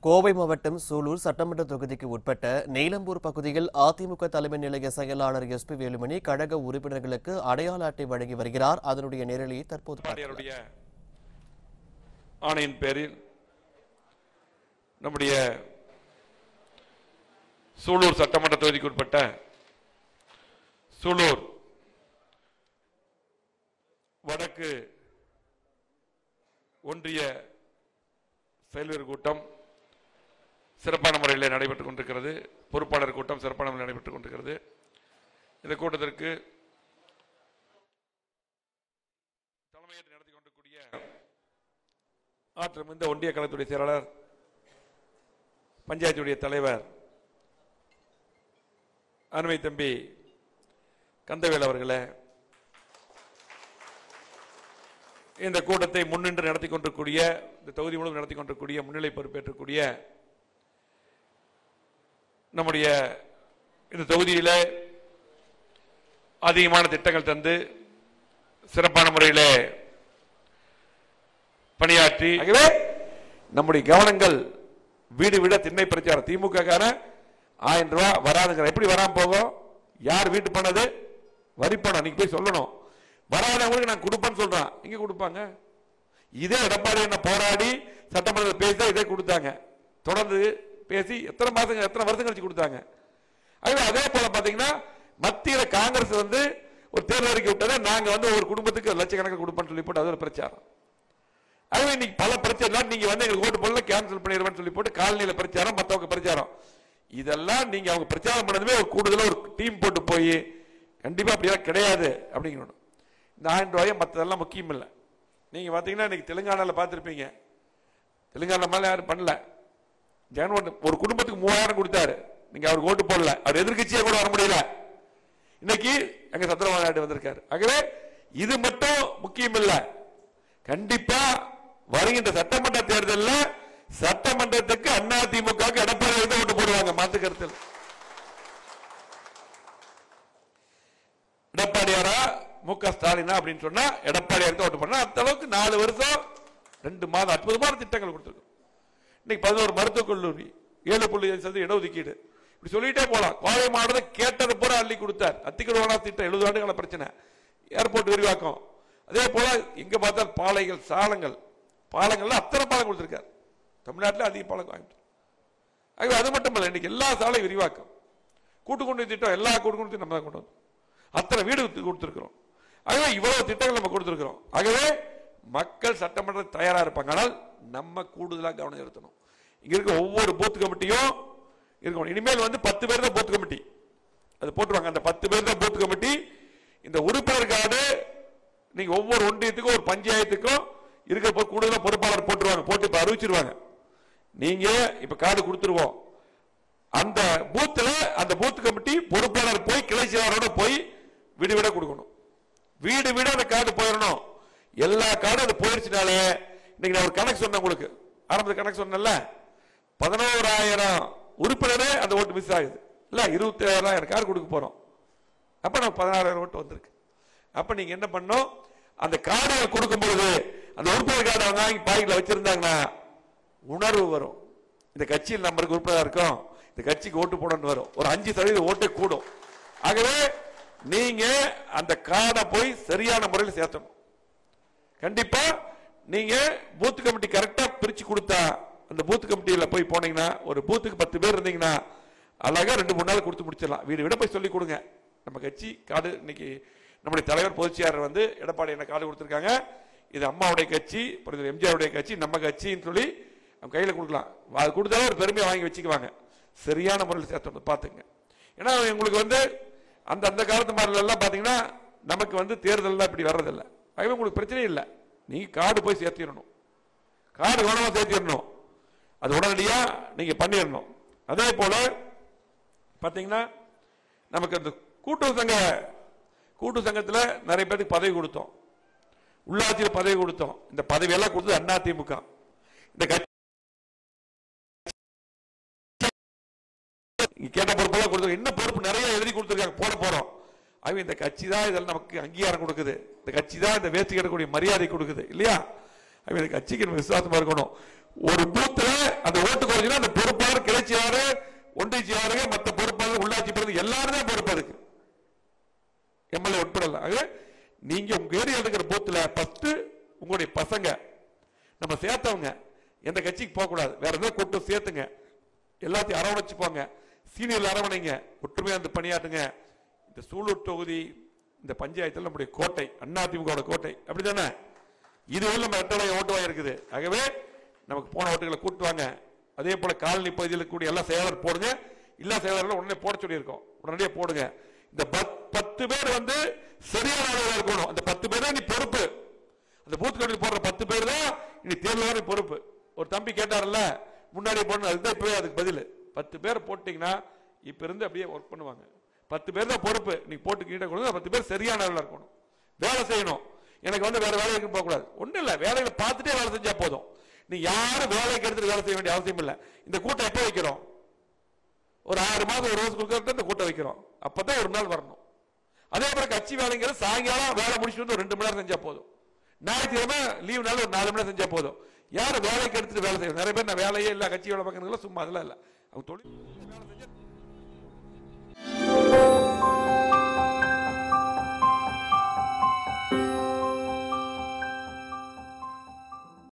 கோவை மாவட்டம் சூலூர் சட்டமன்ற தொகுதிக்கு உட்பட்ட நீலம்பூர் பகுதியில் அதிமுக தலைமை நிலைய செயலாளர் எஸ் பி வேலுமணி கழக உறுப்பினர்களுக்கு அடையாள அட்டை வழங்கி வருகிறார் அதனுடைய நேரலையை தற்போது பார்க்கலாம். பாண்டியருடைய ஆணையின் பேரில் நம்முடைய சூலூர் சட்டமன்ற தொகுதிக்கு உட்பட்ட சூலூர் வடக்கு ஒன்றிய செயல்வீரர் கூட்டம் சிறப்பான முறையில் நடைபெற்றுக் கொண்டிருக்கிறது பொறுப்பாளர் கூட்டம் சிறப்பான முறையில் நடைபெற்றுக் கொண்டிருக்கிறது இந்த கூட்டத்திற்கு தலைமையேற்று நடத்தி கொண்டிருக்கூடிய ஆற்றம் இந்த ஒன்றிய கழகத்துடைய செயலாளர் பஞ்சாயத்துடைய தலைவர் அருமை தம்பி கந்தவேல் அவர்களே இந்த கூட்டத்தை முன்னின்று நடத்தி கொண்டிருக்கூடிய இந்த தொகுதி முழுவதும் நடத்தி கொண்டிருக்கூடிய முன்னிலை பொறுப்பேற்றக்கூடிய நம்முடைய இந்த தொகுதியில அதிகமான திட்டங்கள் தந்து சிறப்பான முறையில் பணியாற்றி ஆகவே நம்முடைய கவனங்கள் வீடு வீட திண்ணை பிரச்சாரம் திமுக காரன் ஆயிரம் ரூபாய் வராதுங்கிற எப்படி வராம போகும் யார் வீட்டு பண்ணது வரி பணம் நீங்க போய் சொல்லணும் வராதவங்களுக்கு நான் கொடுப்பேன்னு சொல்றான் இங்க கொடுப்பாங்க இதே எடப்பாடி என்ன போராடி சட்டமன்றத்தில் பேசி இதே கொடுத்தாங்க தொடர்ந்து பேசி எத்தனை மாசங்க எத்தனை வருஷம் கழிச்சு கொடுத்தாங்க ஆகவே அதே போல பாத்தீங்கன்னா மத்தியில காங்கிரஸ் வந்து ஒரு தேர்தல் அறிக்கை விட்டதை நாங்க வந்து ஒரு குடும்பத்துக்கு லட்சக்கணக்கில் கொடுப்போம்னு சொல்லி போட்டு அது ஒரு பிரச்சாரம் ஆகவே இன்னைக்கு பல பிரச்சனை நீங்க வந்து எங்களுக்கு ஓட்டு போடல கேன்சல் பண்ணிடுவேன்னு சொல்லி போட்டு காலனியில பிரச்சாரம் மத்தவங்க பிரச்சாரம் இதெல்லாம் நீங்க அவங்க பிரச்சாரம் பண்ணதுமே ஒரு கூடுதலா ஒரு டீம் போட்டு போய் கண்டிப்பா அப்படியெல்லாம் கிடையாது அப்படிங்கணும் இந்த ஆயிரம் ரூபாய் மற்றதெல்லாம் முக்கியம் இல்லை நீங்க பாத்தீங்கன்னா இன்னைக்கு தெலுங்கானால பார்த்திருப்பீங்க தெலுங்கானா மேல யாரும் பண்ணல ஜெகன் ஓட்டு ஒரு குடும்பத்துக்கு மூவாயிரம் கொடுத்தாரு நீங்க அவருக்கு ஓட்டு போடல அவர் எதிர்க்கட்சியே கூட வர முடியல இன்னைக்கு எங்க சந்திரபாபு நாயுடு வந்திருக்காரு ஆகவே இது மட்டும் முக்கியம் இல்ல கண்டிப்பா வருகின்ற சட்டமன்ற தேர்தலில் சட்டமன்றத்துக்கு அண்ணா திமுக எடப்பாடி தான் ஓட்டு போடுவாங்க மாத்து கருத்தில் எடப்பாடியாரா மு க ஸ்டாலினா அப்படின்னு சொன்னா எடப்பாடியார் தான் ஓட்டு பண்ணா அந்த அளவுக்கு நாலு வருஷம் ரெண்டு மாதம் அற்புதமான திட்டங்கள் கொடுத்துருக்கோம் இன்னைக்கு பதினோரு மருத்துவக் கல்லூரி ஏழு புள்ளி அஞ்சு சதவீதம் இடஒதுக்கீடு இப்படி சொல்லிட்டே போலாம் கோவை மாவட்டத்தை கேட்டது பூரா அள்ளி கொடுத்தார் அத்திக்கருவானா திட்டம் எழுபது ஆண்டுகள பிரச்சனை ஏர்போர்ட் விரிவாக்கம் அதே போல எங்க பார்த்தால் பாலைகள் சாலங்கள் பாலங்கள்ல அத்தனை பாலம் கொடுத்திருக்கார் தமிழ்நாட்டில் அதிக பாலம் வாங்கிட்டு ஆகவே அது மட்டும் இல்ல இன்னைக்கு எல்லா சாலை விரிவாக்கம் கூட்டுக்குடி திட்டம் எல்லா கூட்டுக்குடி நம்ம தான் கொண்டு வந்தோம் அத்தனை வீடு கொடுத்து- கொடுத்திருக்கிறோம் ஆகவே இவ்வளவு திட்டங்கள் நம்ம கொடுத்திருக்கிறோம் ஆகவே மக்கள் சட்டமன்றத்துக்கு தயாரா இருப்பாங்க ஆனால் நம்ம கூடுதலாக கவனம் செலுத்தணும் இங்க இருக்க ஒவ்வொரு பூத் கமிட்டியும் இருக்கணும் இனிமேல் வந்து பத்து பேர் தான் பூத் கமிட்டி அது போட்டுருவாங்க அந்த பத்து பேர் தான் பூத் கமிட்டி இந்த உறுப்பினர் கார்டு நீங்க ஒவ்வொரு ஒன்றியத்துக்கும் ஒரு பஞ்சாயத்துக்கும் இருக்கிற பொ- கூடுதலா பொறுப்பாளர் போட்டுருவாங்க போட்டு இப்ப அறிவிச்சிருவாங்க நீங்க இப்ப கார்டு கொடுத்துருவோம் அந்த பூத்துல அந்த பூத் கமிட்டி பொறுப்பாளர் போய் கிளை செயலரோட போய் வீடு வீட கொடுக்கணும் வீடு வீட அந்த கார்டு போயிடணும் எல்லா கார்டும் அது போயிடுச்சுனாலே இன்னைக்கு நான் ஒரு கணக்கு சொன்னேன் உங்களுக்கு ஆரம்பத்தில் கணக்கு சொன்னேன்ல பதினோராயிரம் உறுப்பினரே அந்த ஓட்டு மிஸ் ஆகுது இல்ல இருபத்தி ஏழாயிரம் கார் கொடுக்க போறோம் அப்ப நம்ம பதினாறாயிரம் ஓட்டு வந்திருக்கு அப்ப நீங்க என்ன பண்ணணும் அந்த கார்டுகள் கொடுக்கும் பொழுது அந்த உறுப்பினர் கார்டு அவங்க வாங்கி பாக்கெட்ல வச்சிருந்தாங்கன்னா உணர்வு வரும் இந்த கட்சியில் நம்மளுக்கு உறுப்பினரா இருக்கோம் இந்த கட்சிக்கு ஓட்டு போடணும்னு வரும் ஒரு அஞ்சு சதவீதம் ஓட்டே கூடும் ஆகவே நீங்க அந்த கார்டை போய் சரியான முறையில் சேர்த்தணும் கண்டிப்பா நீங்க பூத் கமிட்டி கரெக்டா பிரிச்சு கொடுத்தா அந்த பூத் கமிட்டியில போய் போனீங்கன்னா ஒரு பூத்துக்கு பத்து பேர் இருந்தீங்கன்னா அழகா ரெண்டு மூணு நாள் கொடுத்து முடிச்சிடலாம் வீடு விட போய் சொல்லி கொடுங்க நம்ம கட்சி கார்டு இன்னைக்கு நம்முடைய தலைவர் பொதுச்செயலாளர் வந்து எடப்பாடி என்ன கார்டு கொடுத்திருக்காங்க இது அம்மாவுடைய கட்சி அப்புறம் எம்ஜிஆருடைய கட்சி நம்ம கட்சின்னு சொல்லி நம்ம கையில கொடுக்கலாம் அது கொடுத்தாலும் ஒரு பெருமையை வாங்கி வச்சுக்குவாங்க சரியான முறையில் சேர்த்தணும் பார்த்துங்க ஏன்னா உங்களுக்கு வந்து அந்த அந்த காலத்து மாதிரி எல்லாம் பாத்தீங்கன்னா நமக்கு வந்து தேர்தல்லாம் இப்படி வர்றதில்லை ஆகவே உங்களுக்கு பிரச்சனை இல்லை நீங்க கார்டு போய் சேர்த்திடணும் கார்டு கவனமா சேர்த்திடணும் அது உடனடியா நீங்க பண்ணிடணும் அதே போல பாத்தீங்கன்னா நமக்கு அந்த கூட்டுறவு சங்க கூட்டு சங்கத்துல நிறைய பேருக்கு பதவி கொடுத்தோம் உள்ளாட்சியில் பதவி கொடுத்தோம் இந்த பதவி எல்லாம் கொடுத்தது அண்ணா திமுக இந்த கட்சி இங்க கேட்ட பொறுப்பெல்லாம் கொடுத்து இன்னும் பொறுப்பு நிறைய எழுதி கொடுத்துருக்காங்க போட போறோம் ஆகவே இந்த கட்சி தான் இதெல்லாம் நமக்கு அங்கீகாரம் கொடுக்குது இந்த கட்சி தான் இந்த வேஸ்ட் கேட்கக்கூடிய மரியாதை கொடுக்குது இல்லையா ஆகவே இந்த கட்சிக்கு நம்ம விசுவாசமா இருக்கணும் ஒரு பூத்துல அந்த ஓட்டு குறைஞ்சுனா ஒன்றிய செயலாளர்கள் மற்ற பொறுப்பாளர்கள் உள்ளாட்சி பிரதி எல்லாரும் தான் பொறுப்பு அதுக்கு எம்எல்ஏ உட்படல ஆகவே நீங்க உங்க ஏரியா இருக்கிற பூத்துல ஃபர்ஸ்ட் உங்களுடைய பசங்க நம்ம சேர்த்தவங்க எந்த கட்சிக்கு போக கூடாது வேற எதாவது கூட்டம் சேர்த்துங்க எல்லாத்தையும் அரவணைச்சு போங்க சீனியர் அரவணைங்க ஒற்றுமையா இருந்து பணியாற்றுங்க இந்த சூலூர் தொகுதி இந்த பஞ்சாயத்துல நம்முடைய கோட்டை அதிமுக கோட்டை அப்படிதானே இதுவரை நம்ம ரெட்டலை ஓட்டு இருக்குது ஆகவே நமக்கு போன ஓட்டுகளை கூட்டுவாங்க அதே போல காலனி பகுதியில் கூடிய எல்லா செயலர் போடுங்க எல்லா செயலர்களும் உடனே போட சொல்லியிருக்கோம் உடனடியே போடுங்க இந்த பத்- பத்து பேர் வந்து சரியான அளவில் இருக்கணும் அந்த பத்து பேர் தான் நீ பொறுப்பு அந்த பூத் கமிட்டி போடுற பத்து பேர் தான் இனி தேர்தல் வரை பொறுப்பு ஒரு தம்பி கேட்டார்ல முன்னாடி போடணும் அதுதான் இப்பவே அதுக்கு பதில் பத்து பேர் போட்டீங்கன்னா இப்ப இருந்து அப்படியே ஒர்க் பண்ணுவாங்க பத்து பேர் தான் பொறுப்பு நீ போட்டு கீழே கொடுங்க பத்து பேர் சரியான அளவில் இருக்கணும் வேலை செய்யணும் எனக்கு வந்து வேற வேலைக்கு போக கூடாது ஒண்ணும் இல்ல வேலைகளை பார்த்துட்டே வேலை செஞ்சா போதும் நீ யாரும் வேலைக்கு எடுத்துட்டு வேலை செய்ய வேண்டிய அவசியம் இல்ல இந்த கூட்டம் எப்போ வைக்கிறோம் ஒரு ஆறு மாதம் ஒரு வருஷம் கொடுக்கறது இந்த கூட்டம் வைக்கிறோம் அப்பதான் ஒரு நாள் வரணும் அதே போல கட்சி வேலைங்கிறது சாயங்காலம் வேலை முடிச்சுட்டு வந்து ஒரு ரெண்டு மணி நேரம் செஞ்சா போதும் ஞாயிற்றுக்கிழமை லீவ் நாள் ஒரு நாலு மணி நேரம் செஞ்சா போதும் யாரும் வேலைக்கு எடுத்துட்டு வேலை செய்யணும் நிறைய பேர் நான் வேலையே இல்ல கட்சி வேலை பார்க்கறதுல சும்மா அதெல்லாம் இல்ல அவங்க தொழில் வேலை செஞ்சா